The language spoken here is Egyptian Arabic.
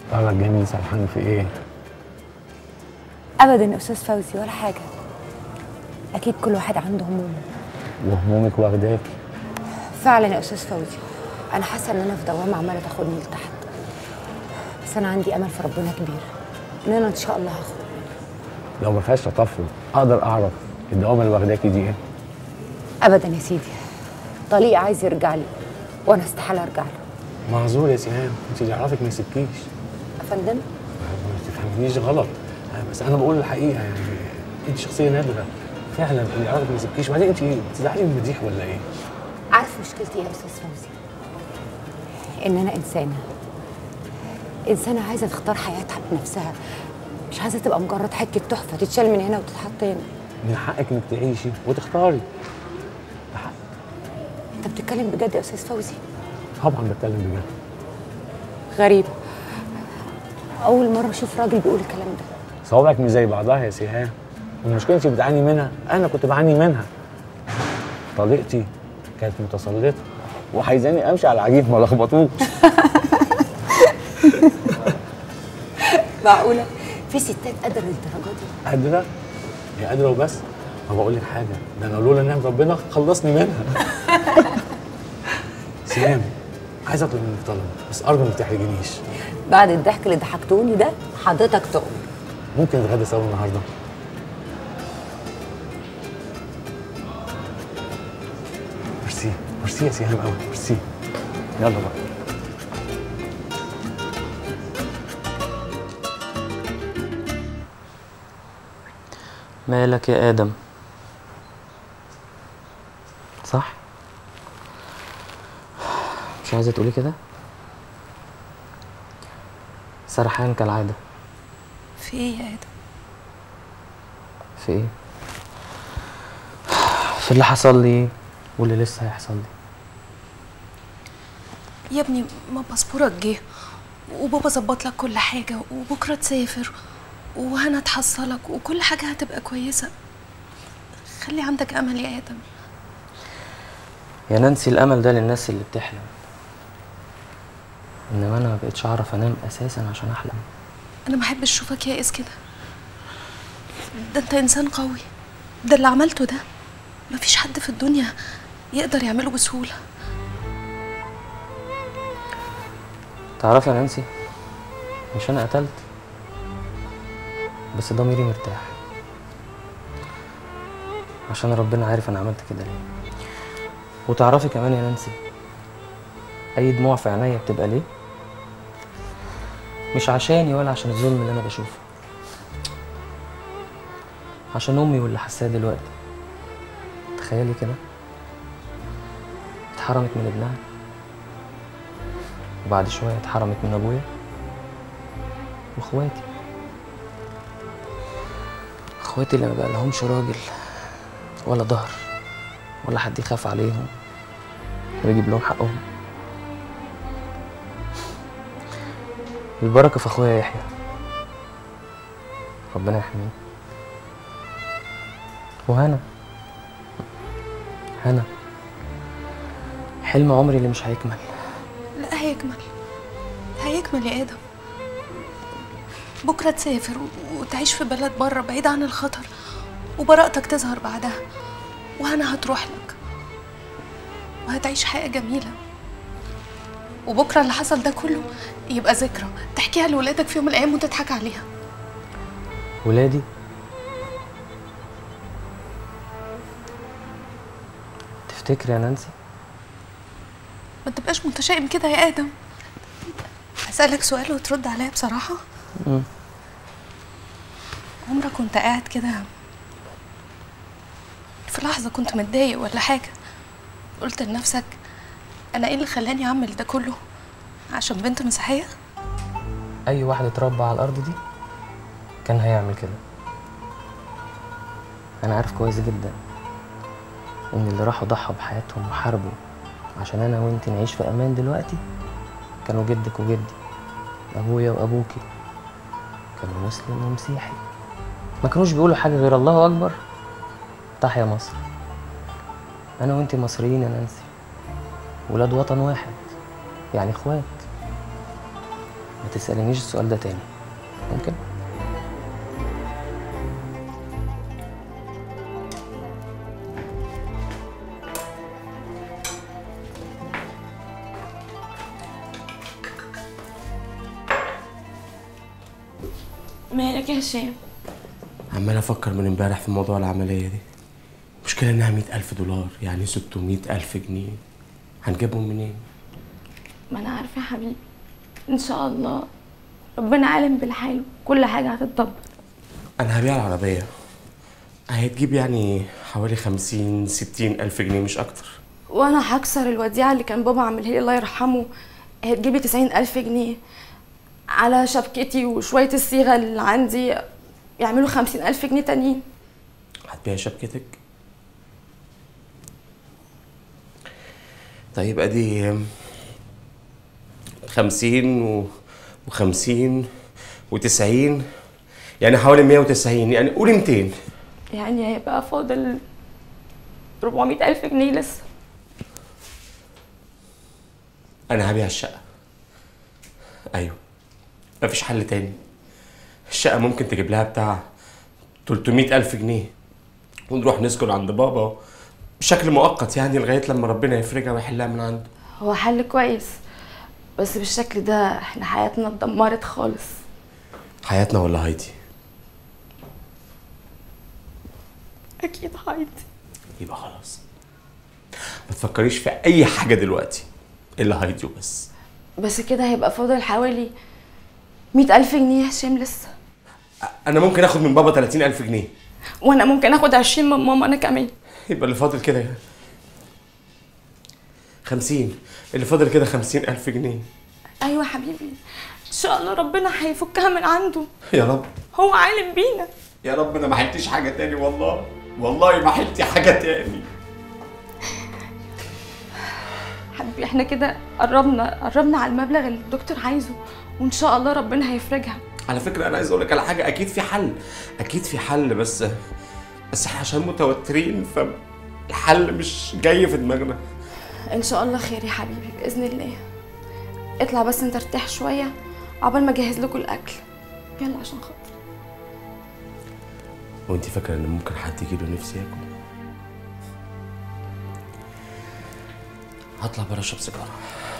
طلع جميل سرحان في ايه ابدا يا استاذ فوزي ولا حاجه اكيد كل واحد عنده هموم وهمومك واخداك فعلا يا استاذ فوزي انا حاسه ان انا في دوامه عماله تاخدني لتحت بس انا عندي امل في ربنا كبير ان انا ان شاء الله هاخد لو ما فيهاش تطفل اقدر اعرف الدوامه اللي واخداكي دي ايه ابدا يا سيدي طليق عايز يرجع لي وانا استحاله ارجع له معذور يا سهام انت اللي يعرفك ما يسيبكيش افندم ما تفهمنيش غلط بس انا بقول الحقيقه يعني انت شخصيه نادره فعلا اللي يعرفك ما يسيبكيش وبعدين انت بتزعلي من المديح ولا ايه؟ عارف مشكلتي ايه يا استاذ فوزي ان انا انسانه انسانه عايزه تختار حياتها بنفسها مش عايزه تبقى مجرد حته تحفه تتشال من هنا وتتحط هنا من حقك انك تعيشي وتختاري انت بتتكلم بجد يا استاذ فوزي طبعا بتكلم بجد غريبه اول مره اشوف راجل بيقول الكلام ده صوابعك مش زي بعضها يا سهام المشكله انت بتعاني منها انا كنت بعاني منها طليقتي كانت متسلطه وعايزاني امشي على العجيب ما لخبطوش معقوله في ستات قادره للدرجه دي قادره هي قادره وبس ما بقول لك حاجه ده انا لولا نعم ربنا خلصني منها سهام عايز اطلب منك طلب بس ارجو ما تحرجنيش بعد الضحك اللي ضحكتوني ده حضرتك تؤمر ممكن نتغدى سوا النهارده ميرسي ميرسي يا سهام قوي ميرسي يلا بقى مالك يا آدم صح مش عايزة تقولي كده سرحان كالعادة في ايه يا ادم في ايه في اللي حصل لي واللي لسه هيحصل لي يا ابني ما باسبورك جه وبابا ظبط لك كل حاجه وبكره تسافر وهنا تحصلك وكل حاجه هتبقى كويسه خلي عندك امل يا ادم يا نانسي الامل ده للناس اللي بتحلم انما انا ما بقتش اعرف انام اساسا عشان احلم انا ما احبش اشوفك يائس كده ده انت انسان قوي ده اللي عملته ده مفيش حد في الدنيا يقدر يعمله بسهوله تعرفي يا نانسي مش انا قتلت بس ضميري مرتاح عشان ربنا عارف انا عملت كده ليه وتعرفي كمان يا نانسي اي دموع في عينيا بتبقى ليه مش عشاني ولا عشان الظلم اللي انا بشوفه عشان امي واللي حاساه دلوقتي تخيلي كده اتحرمت من ابنها وبعد شويه اتحرمت من ابويا واخواتي اخواتي اللي ما بقى لهمش راجل ولا ظهر ولا حد يخاف عليهم ويجيب لهم حقهم البركة في اخويا يحيى ربنا يحميه وهنا هنا حلم عمري اللي مش هيكمل لا هيكمل هيكمل يا ادم بكره تسافر و- وتعيش في بلد بره بعيد عن الخطر وبراءتك تظهر بعدها وهنا هتروح لك وهتعيش حياه جميله وبكره اللي حصل ده كله يبقى ذكرى تحكيها لولادك في يوم من الايام وتضحك عليها ولادي تفتكري يا نانسي ما تبقاش متشائم كده يا ادم هسألك سؤال وترد عليا بصراحة مم. عمرك كنت قاعد كده في لحظة كنت متضايق ولا حاجة قلت لنفسك أنا إيه اللي خلاني أعمل ده كله عشان بنت مسيحية اي واحد اتربى على الارض دي كان هيعمل كده انا عارف كويس جدا ان اللي راحوا ضحوا بحياتهم وحاربوا عشان انا وانت نعيش في امان دلوقتي كانوا جدك وجدي ابويا وابوكي كانوا مسلم ومسيحي ما كانوش بيقولوا حاجه غير الله اكبر تحيا مصر انا وانت مصريين يا نانسي ولاد وطن واحد يعني اخوات ما تسألنيش السؤال ده تاني ممكن؟ مالك يا هشام عمال افكر من امبارح في موضوع العمليه دي المشكله انها مئة ألف دولار يعني ستمائة ألف جنيه هنجيبهم منين ما انا عارفه يا حبيبي ان شاء الله ربنا عالم بالحال كل حاجه هتتدبر انا هبيع العربيه هتجيب يعني حوالي خمسين ستين ألف جنيه مش أكتر وانا هكسر الوديعه اللي كان بابا عاملها لي الله يرحمه هتجيبي تسعين الف جنيه على شبكتي وشويه الصيغه اللي عندي يعملوا خمسين الف جنيه تانيين هتبيع شبكتك طيب ادي خمسين و... وخمسين وتسعين يعني حوالي مية وتسعين يعني قولي ميتين يعني هيبقى فاضل 400 ألف جنيه لسه انا هبيع الشقة ايوه مفيش حل تاني الشقة ممكن تجيب لها بتاع 300 ألف جنيه ونروح نسكن عند بابا بشكل مؤقت يعني لغاية لما ربنا يفرجها ويحلها من عنده هو حل كويس بس بالشكل ده احنا حياتنا اتدمرت خالص حياتنا ولا هايدي أكيد هايدي يبقى خلاص ما تفكريش في أي حاجة دلوقتي إلا هايدي وبس بس كده هيبقى فاضل حوالي مئة ألف جنيه يا هشام لسه أنا ممكن آخد من بابا 30 ألف جنيه وأنا ممكن آخد عشرين من ماما أنا كمان يبقى اللي فاضل كده خمسين اللي فاضل كده خمسين ألف جنيه أيوة يا حبيبي إن شاء الله ربنا هيفكها من عنده يا رب هو عالم بينا يا رب أنا ما حلتش حاجة تاني والله والله ما حلتي حاجة تاني حبيبي احنا كده قربنا قربنا على المبلغ اللي الدكتور عايزه وإن شاء الله ربنا هيفرجها على فكرة أنا عايز أقول لك على حاجة أكيد في حل أكيد في حل بس بس احنا عشان متوترين فالحل مش جاي في دماغنا ان شاء الله خير يا حبيبي باذن الله اطلع بس انت ارتاح شويه عقبال ما اجهز لكم الاكل يلا عشان خاطر وانت فاكرة إن ممكن حد يجي له نفسي ياكل هطلع بره اشرب سيجارة